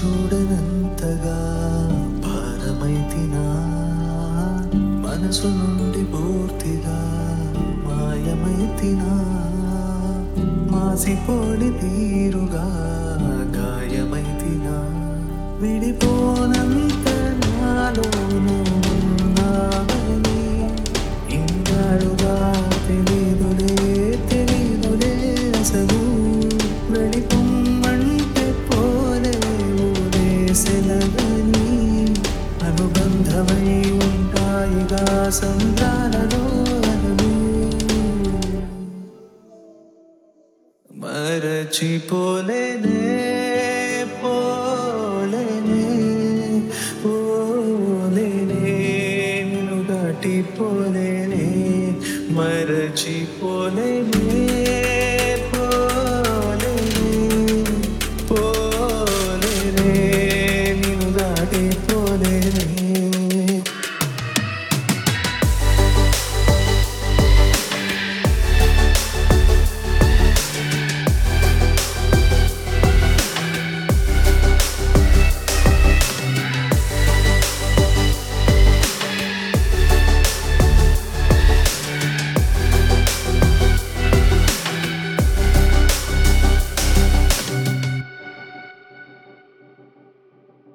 చూడనంతగా భారమైతినా మనసు నుండి పూర్తిగా మాయమైతినా మాసిపోని తీరుగా గాయమైతినా విడిపోనంత నాలోను ఉన్నావని ఇన్నాళ్ళుగా తెలీదులే తెలీదులే అసలు వెళ్ళిపోమ్మంటే పోలే ఊరేసెలగని అనుబంధమై ఉంటాయిగా సంద్రాలలో అలలు మరచిపోలేనే పోలేనే పోలేనే నిన్ను దాటిపోలేనే మరచిపోలేనే